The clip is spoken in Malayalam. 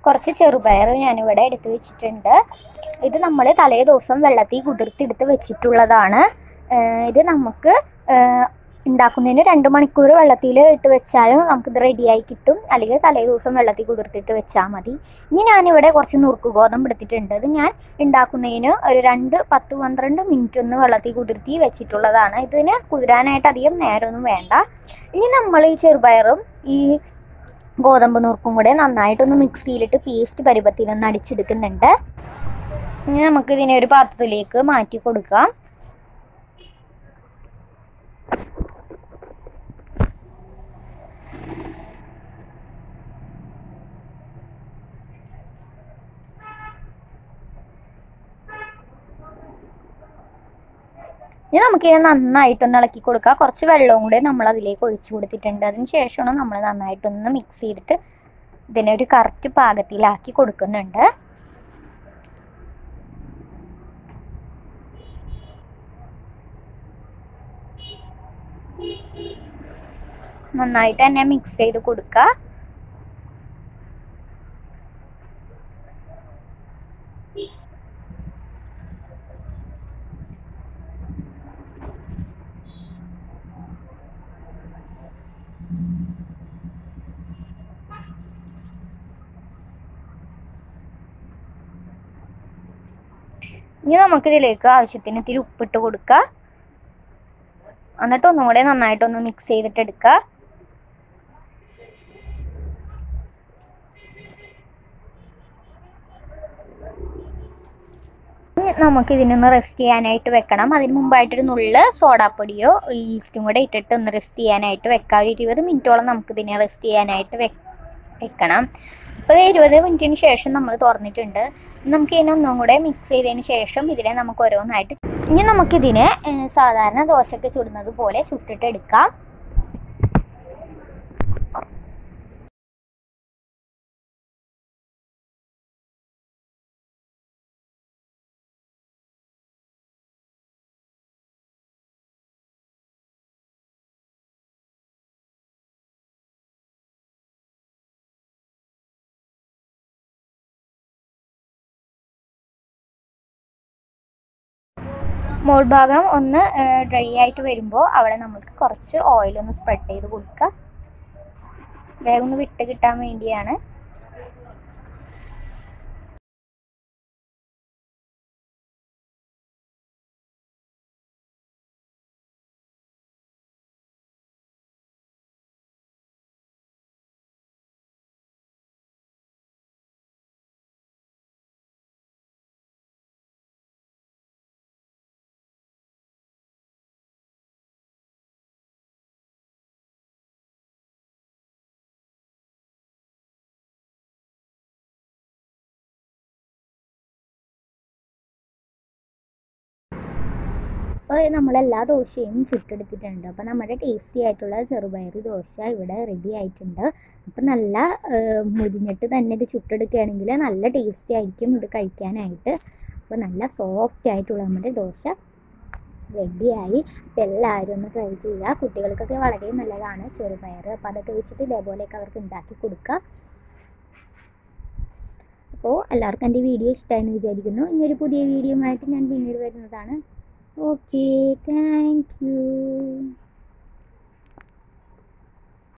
കുറച്ച് ചെറുപയർ ഞാനിവിടെ എടുത്ത് വെച്ചിട്ടുണ്ട് ഇത് നമ്മൾ തലേ ദിവസം വെള്ളത്തിൽ കുതിർത്തെടുത്ത് വെച്ചിട്ടുള്ളതാണ് ഏഹ് ഇത് നമുക്ക് ഏഹ് ഉണ്ടാക്കുന്നതിന് രണ്ട് മണിക്കൂർ വെള്ളത്തിൽ ഇട്ട് വെച്ചാലും നമുക്കിത് റെഡിയായി കിട്ടും അല്ലെങ്കിൽ തലേ ദിവസം വെള്ളത്തിൽ കുതിർത്തിട്ട് വെച്ചാൽ മതി ഇനി ഞാനിവിടെ കുറച്ച് നുറുക്ക് ഗോതമ്പ് എടുത്തിട്ടുണ്ട് ഇത് ഞാൻ ഉണ്ടാക്കുന്നതിന് ഒരു രണ്ട് പത്ത് പന്ത്രണ്ട് മിനിറ്റ് ഒന്ന് വെള്ളത്തിൽ കുതിർത്തി വെച്ചിട്ടുള്ളതാണ് ഇതിന് കുതിരാനായിട്ട് അധികം നേരമൊന്നും വേണ്ട ഇനി നമ്മൾ ഈ ചെറുപയറും ഈ ഗോതമ്പ് നുറുക്കും കൂടെ നന്നായിട്ടൊന്ന് മിക്സിയിലിട്ട് പേസ്റ്റ് പരുവത്തിലൊന്ന് അടിച്ചെടുക്കുന്നുണ്ട് ഇനി നമുക്ക് ഇതിനെ ഒരു പാത്രത്തിലേക്ക് മാറ്റി കൊടുക്കാം ഇനി നമുക്കിതിനെ നന്നായിട്ടൊന്ന് ഇളക്കി കൊടുക്കുക കുറച്ച് വെള്ളവും കൂടെ നമ്മൾ അതിലേക്ക് ഒഴിച്ചു കൊടുത്തിട്ടുണ്ട് അതിന് ശേഷമാണ് നമ്മൾ നന്നായിട്ടൊന്ന് മിക്സ് ചെയ്തിട്ട് ഇതിനെ ഒരു കറക്റ്റ് പാകത്തിലാക്കി കൊടുക്കുന്നുണ്ട് നന്നായിട്ട് തന്നെ മിക്സ് ചെയ്ത് കൊടുക്കുക ഇനി നമുക്ക് ഇതിലേക്ക് ആവശ്യത്തിന് ഇത്തിരി ഉപ്പിട്ട് കൊടുക്കുക എന്നിട്ട് ഒന്നും കൂടെ നന്നായിട്ടൊന്ന് മിക്സ് ചെയ്തിട്ട് എടുക്കുക ഇനി നമുക്ക് ഇതിനൊന്ന് റെസ്റ്റ് ചെയ്യാനായിട്ട് വെക്കണം അതിന് മുമ്പായിട്ടൊരു നുള്ള് സോഡാപ്പൊടിയോ ഈസ്റ്റും കൂടെ ഇട്ടിട്ട് ഒന്ന് റെസ്റ്റ് ചെയ്യാനായിട്ട് വെക്കാം ഒരു ഇരുപത് മിനിറ്റോളം നമുക്ക് ഇതിനെ റെസ്റ്റ് ചെയ്യാനായിട്ട് വെ വെക്കണം അപ്പോൾ ഇരുപത് മിനിറ്റിന് ശേഷം നമ്മൾ തുറന്നിട്ടുണ്ട് നമുക്ക് ഇതിനെ ഒന്നും കൂടെ മിക്സ് ചെയ്തതിന് ശേഷം ഇതിനെ നമുക്ക് ഓരോന്നായിട്ട് ഇനി നമുക്കിതിനെ ഏഹ്, സാധാരണ ദോശയ്ക്ക് ചുടുന്നത് പോലെ ചുട്ടിട്ട് എടുക്കാം മോൾ ഭാഗം ഒന്ന് ഡ്രൈ ആയിട്ട് വരുമ്പോൾ അവിടെ നമുക്ക് കുറച്ച് ഓയിൽ ഒന്ന് സ്പ്രെഡ് ചെയ്ത് കൊടുക്കുക വേഗം ഒന്ന് വിട്ട് കിട്ടാൻ വേണ്ടിയാണ് അപ്പോൾ നമ്മളെല്ലാ ദോശയും ചുട്ടെടുത്തിട്ടുണ്ട് അപ്പോൾ നമ്മുടെ ടേസ്റ്റി ആയിട്ടുള്ള ചെറുപയർ ദോശ ഇവിടെ റെഡി ആയിട്ടുണ്ട് അപ്പോൾ നല്ല ഏഹ്, മുരിഞ്ഞിട്ട് തന്നെ ഇത് ചുട്ടെടുക്കുകയാണെങ്കിൽ നല്ല ടേസ്റ്റി ആയിരിക്കും ഇത് കഴിക്കാനായിട്ട് അപ്പോൾ നല്ല സോഫ്റ്റ് ആയിട്ടുള്ള നമ്മുടെ ദോശ റെഡിയായി അപ്പോൾ എല്ലാവരും ഒന്ന് ട്രൈ ചെയ്യുക കുട്ടികൾക്കൊക്കെ വളരെ നല്ലതാണ് ചെറുപയർ അപ്പോൾ അതൊക്കെ വെച്ചിട്ട് ഇതേപോലെയൊക്കെ അവർക്ക് ഉണ്ടാക്കി കൊടുക്കുക അപ്പോൾ എല്ലാവർക്കും എൻ്റെ വീഡിയോ ഇഷ്ടമായെന്ന് വിചാരിക്കുന്നു ഇനിയൊരു പുതിയ വീഡിയോ ആയിട്ട് ഞാൻ പിന്നീട് വരുന്നതാണ് Okay, thank you.